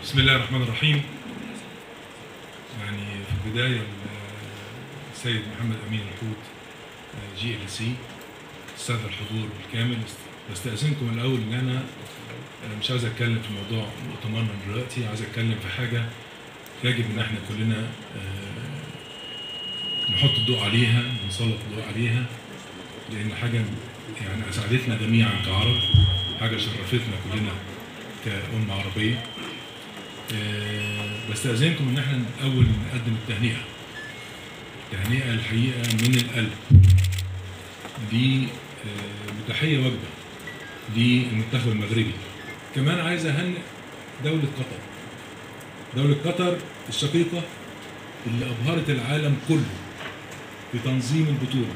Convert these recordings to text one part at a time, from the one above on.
بسم الله الرحمن الرحيم يعني في البداية السيد محمد أمين الحوت جي ال سي السادة الحضور بالكامل بستأذنكم الأول إن أنا مش عايز أتكلم في موضوع مؤتمرنا دلوقتي عايز أتكلم في حاجة يجب إن إحنا كلنا آه، نحط الضوء عليها ونسلط الضوء عليها لأن حاجة يعني أسعدتنا جميعا كعرب حاجة شرفتنا كلنا كأمة عربية آه، بستأذنكم إن إحنا الأول نقدم التهنئة تهنئة الحقيقة من القلب دي آه، بتحية وجبة للمنتخب المغربي كمان عايز أهنئ دولة قطر دولة قطر الشقيقة اللي أبهرت العالم كله في تنظيم البطولة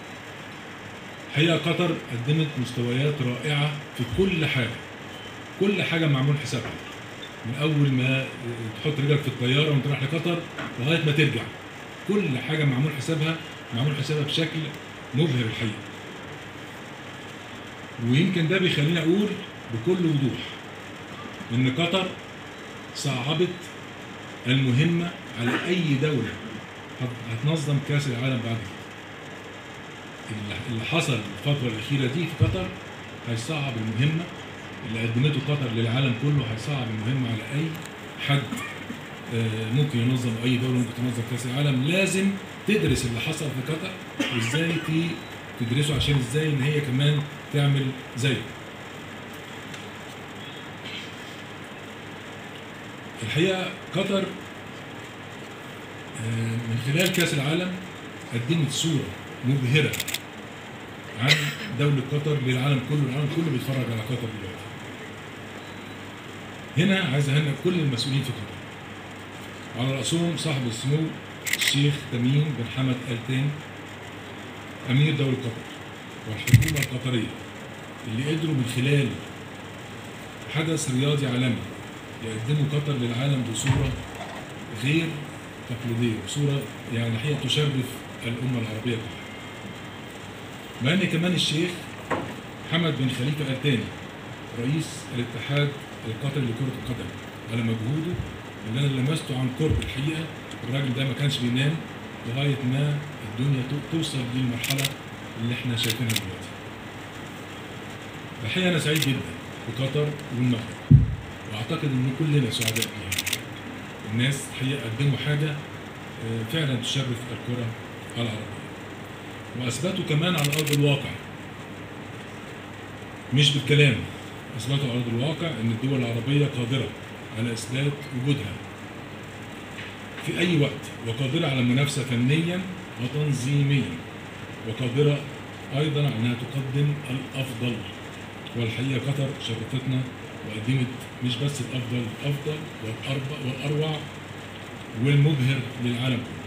حقيقة قطر قدمت مستويات رائعة في كل حاجة كل حاجة معمول حسابها من أول ما تحط رجلك في الطيارة وأنت رايح لقطر لغاية ما ترجع كل حاجة معمول حسابها معمول حسابها بشكل مبهر الحقيقة ويمكن ده بيخليني أقول بكل وضوح إن قطر صعبت المهمة على أي دولة هت- هتنظم كأس العالم بعد كده اللي- اللي حصل الفترة الأخيرة دي في قطر هيصعب المهمة اللي قدمته قطر للعالم كله هيصعب المهمة على أي حد آه، ممكن ينظم أي دولة ممكن تنظم كأس العالم لازم تدرس اللي حصل في قطر وإزاي ت- تدرسه عشان إزاي إن هي كمان تعمل زيه الحقيقة قطر آه، من خلال كأس العالم قدمت صورة مبهرة عن دولة قطر للعالم كله، العالم كله بيتفرج على قطر دلوقتي. هنا عايز أهنئ كل المسؤولين في قطر. على رأسهم صاحب السمو الشيخ تميم بن حمد آل ثاني أمير دولة قطر والحكومة القطرية اللي قدروا من خلال حدث رياضي عالمي يقدموا قطر للعالم بصورة غير تقليدية بصورة يعني الحقيقة تشرف الأمة العربية كلها. مع ان كمان الشيخ حمد بن خليفه ال ثاني رئيس الاتحاد القطري لكره القدم على مجهوده اللي انا لمسته عن قرب الحقيقه الراجل ده ما كانش بينام لغايه ما الدنيا تو- توصل للمرحله اللي احنا شايفينها دلوقتي. الحقيقه انا سعيد جدا بقطر والمغرب واعتقد ان كلنا سعداء بيها. الناس الحقيقه قدموا حاجه آه، فعلا تشرف الكره العربيه. واثبتوا كمان على ارض الواقع مش بالكلام اثبتوا على ارض الواقع ان الدول العربيه قادره على اثبات وجودها في اي وقت وقادره على المنافسه فنيا وتنظيميا وقادره ايضا على انها تقدم الافضل والحقيقه قطر شرفتنا وقدمت مش بس الافضل الافضل والاربع والاروع والمبهر للعالم كله